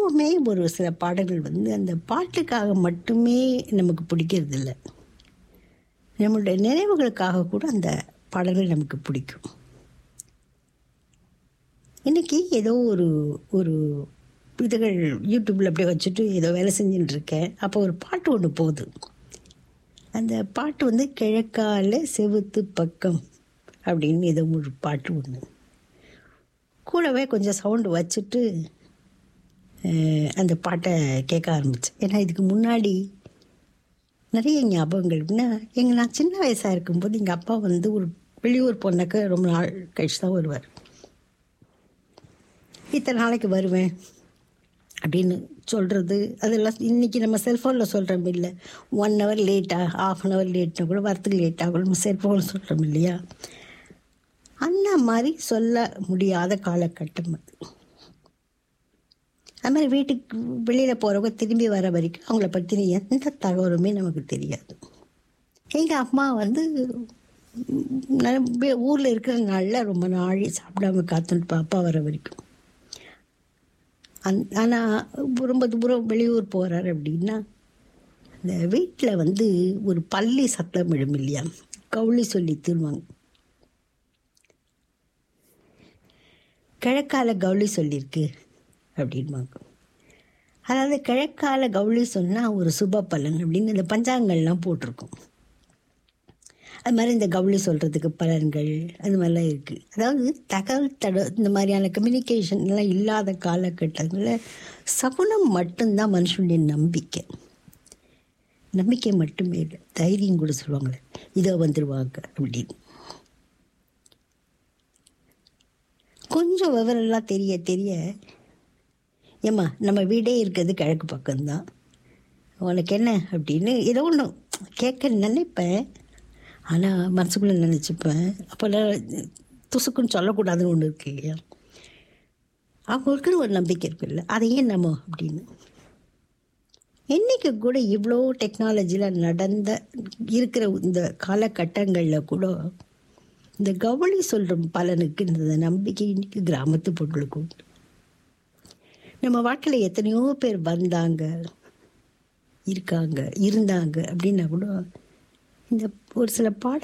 எப்பவுமே ஒரு சில பாடல்கள் வந்து அந்த பாட்டுக்காக மட்டுமே நமக்கு பிடிக்கிறது இல்லை நம்மளுடைய நினைவுகளுக்காக கூட அந்த பாடல்கள் நமக்கு பிடிக்கும் இன்னைக்கு ஏதோ ஒரு ஒரு இதுகள் யூடியூப்பில் அப்படியே வச்சுட்டு ஏதோ வேலை செஞ்சுட்டு இருக்கேன் அப்போ ஒரு பாட்டு ஒன்று போகுது அந்த பாட்டு வந்து கிழக்கால செவுத்து பக்கம் அப்படின்னு ஏதோ ஒரு பாட்டு ஒன்று கூடவே கொஞ்சம் சவுண்டு வச்சுட்டு அஹ், அந்த பாட்டை கேட்க ஆரம்பித்தேன் ஏன்னா இதுக்கு முன்னாடி நிறைய ஞாபகங்கள் எப்படின்னா எங்கள் நான் சின்ன வயசாக இருக்கும்போது எங்கள் அப்பா வந்து ஒரு வெளியூர் போனாக்க ரொம்ப நாள் கழிச்சு தான் வருவார் இத்தனை நாளைக்கு வருவேன் அப்படின்னு சொல்கிறது அதெல்லாம் இன்றைக்கி நம்ம செல்ஃபோனில் சொல்கிறோம் இல்லை ஒன் ஹவர் லேட்டாக ஆஃப் அன் ஹவர் லேட்னா கூட வரத்துக்கு லேட் ஆகும் நம்ம செல்ஃபோனில் சொல்கிறோம் இல்லையா அந்த மாதிரி சொல்ல முடியாத காலகட்டம் அது அது மாதிரி வீட்டுக்கு வெளியில் போகிறவங்க திரும்பி வர வரைக்கும் அவங்கள பற்றின எந்த தகவலுமே நமக்கு தெரியாது எங்கள் அம்மா வந்து ஊரில் இருக்கிற நாளில் ரொம்ப நாள் சாப்பிடாம காத்துட்டு அப்பா வர வரைக்கும் அந் ஆனால் ரொம்ப தூரம் வெளியூர் போகிறாரு அப்படின்னா இந்த வீட்டில் வந்து ஒரு பள்ளி சத்தம் விடும் இல்லையா கவுளி சொல்லி திருவாங்க கிழக்கால கவுளி சொல்லியிருக்கு அப்படின்பாங்க அதாவது கிழக்கால கவுளி சொன்னால் ஒரு சுப பலன் அப்படின்னு இந்த பஞ்சாங்கள்லாம் போட்டிருக்கும் அது மாதிரி இந்த கவுளி சொல்கிறதுக்கு பலன்கள் அது மாதிரிலாம் இருக்குது அதாவது தகவல் தட இந்த மாதிரியான கம்யூனிகேஷன் எல்லாம் இல்லாத காலகட்டங்களில் சகுனம் மட்டும்தான் மனுஷனுடைய நம்பிக்கை நம்பிக்கை மட்டுமே இல்லை தைரியம் கூட சொல்லுவாங்களே இதோ வந்துடுவாங்க அப்படின்னு கொஞ்சம் விவரம்லாம் தெரிய தெரிய ஏம்மா நம்ம வீடே இருக்கிறது கிழக்கு பக்கம்தான் உனக்கு என்ன அப்படின்னு ஏதோ ஒன்று கேட்க நினைப்பேன் ஆனால் மனசுக்குள்ளே நினச்சிப்பேன் அப்போல்லாம் துசுக்குன்னு சொல்லக்கூடாதுன்னு ஒன்று இருக்கு இல்லையா அவங்களுக்குன்னு ஒரு நம்பிக்கை இருக்குல்ல அதை ஏன் நம்ம அப்படின்னு இன்றைக்கி கூட இவ்வளோ டெக்னாலஜியில் நடந்த இருக்கிற இந்த காலகட்டங்களில் கூட இந்த கவுளி சொல்கிற பலனுக்கு இந்த நம்பிக்கை இன்னைக்கு கிராமத்து பொருளுக்கு உண்டு நம்ம வாழ்க்கையில் எத்தனையோ பேர் வந்தாங்க இருக்காங்க இருந்தாங்க அப்படின்னா கூட இந்த ஒரு சில பாட